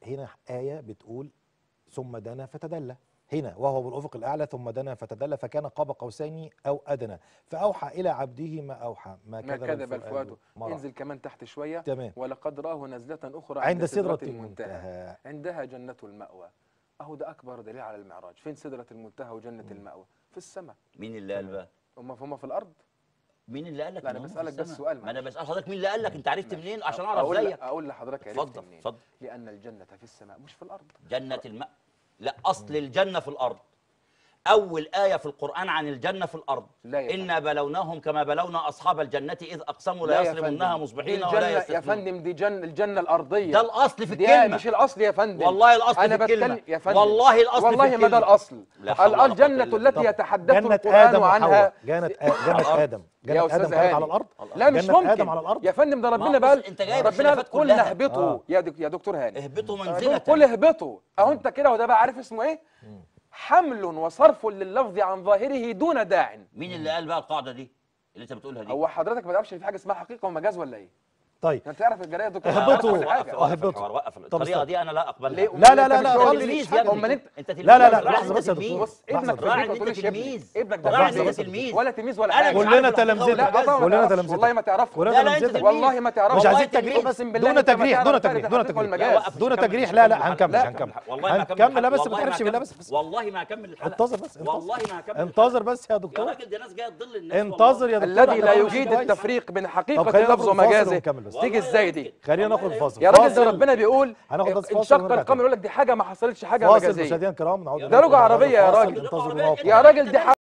هنا آية بتقول ثم دنا فتدلى هنا وهو بالأفق الأعلى ثم دنا فتدلى فكان قاب قوسين أو أدنى فأوحى إلى عبده ما أوحى ما كذب الفؤاد ما رأى. انزل كمان تحت شويه تمام ولقد راه نزله اخرى عند سدرة المنتهى عندها جنة المأوى أهو ده أكبر دليل على المعراج فين سدرة المنتهى وجنة المأوى في السماء مين اللي قال بقى هم هم في الأرض مين اللي قال لك لا، أنا إن هم في بسألك بس السماء؟ سؤال ما انا معلش. بسال حضرتك مين اللي قال لك انت عرفت ماشي. منين عشان اعرف أقول زيك أقول لحضرتك عرفت اتفضل منين اتفضل لأن الجنة في السماء مش في الأرض جنة الماء لا أصل الجنة في الأرض أول آية في القرآن عن الجنة في الأرض لا يا إنا بلوناهم كما بلونا أصحاب الجنة إذ أقسموا لا لا يا يصرمنها فندم. مصبحين دي ولا الجنة يا يستثنون فندم دي جن الجنة الأرضية ده الأصل في دي الكلمة مش الأصل يا فندم والله الأصل أنا في الكلمة بتكلم يا فندم والله الأصل والله في ما ده الكلمة الأصل لا حول ولا قوة الجنة إلا التي بالله. يتحدث جنة القرآن آدم عنها وحواء جنة آ- جنة الأرض. آدم يا جنة أستاذ آدم كانت على هاني. الأرض لا مش جنة ممكن آدم على الأرض يا فندم ده ما ربنا هو بقى بص، أنت جايب ربنا الخلافات قل كلها. اهبطوا آه. يا دك- يا دكتور هاني اهبطوا دول منزلة كل اهبطوا اهو انت كده وده بقى عارف اسمه ايه حمل وصرف لللفظ عن ظاهره دون داع مين اللي قال بقى القاعدة دي اللي أنت بتقولها دي هو حضرتك ما تعرفش ان في حاجه اسمها حقيقه ومجاز ولا ايه طيب انت تعرف الجرايه يا دكتور اهبطوا. تعرف كل حاجة. وقف اهبطوا. الحوار وقف طب الطريقة استنى. دي أنا لا أقبلها ليه لا، لا، لا، أنت لا، بتقول خالص. لي تلميذ حاجة؟ يا ابني امال انت انت تلميذ لا، لا، لا، راعي لحظة إن بس يا أنت دكتور. تلميذ. بص ابنك لحظة في بس. راعي البيت إن ما أنت تقوليش يا ابني تلميذ ابنك ده راعي بيعمل إن إيه؟ أنت تلميذ ولا تلميذ ولا أنا حاجه مش كلنا عارف تلامذتك. الحقيقة لا طبعا كلنا ما تلامذتك. والله ما تعرفه كلنا لا لا انت تلامذتك. تلميذ. والله ما تعرفه مش والله عايزين تلميذ. تجريح اقسم بالله دون انت ما تجريح دون تعرف تجريح تعرف دون الحقيقة تجريح والمجاز. وقف، دون مش هكمل، تجريح مش لا هكمل لا الحلقة. هنكمل لا. هنكمل والله ما هنكمل لا بس ما والله تحرقش بالله بس هكمل. بس والله ما هكمل الحلقة انتظر بس انتظر والله ما هكمل انتظر بس يا يا دكتور راجل دي ناس جايه تضل الناس انتظر يا دكتور الذي لا احنا يجيد كويس. التفريق بين طب حقيقه خلينا اللفظ ناخد فاصل ومجازه ونكمل بس. تيجي ازاي دي خلينا ناخد فاصل يا راجل ده فاصل. ربنا بيقول هناخد بس فاصل انشق ونرجع القمر تاني. يقول لك دي حاجه ما حصلتش حاجه فاصل مجازيه مشاهدينا الكرام نعود ده رجع إليكم بعد عربية يا الفاصل. راجل. انتظروا عربية ونقف. يا راجل دي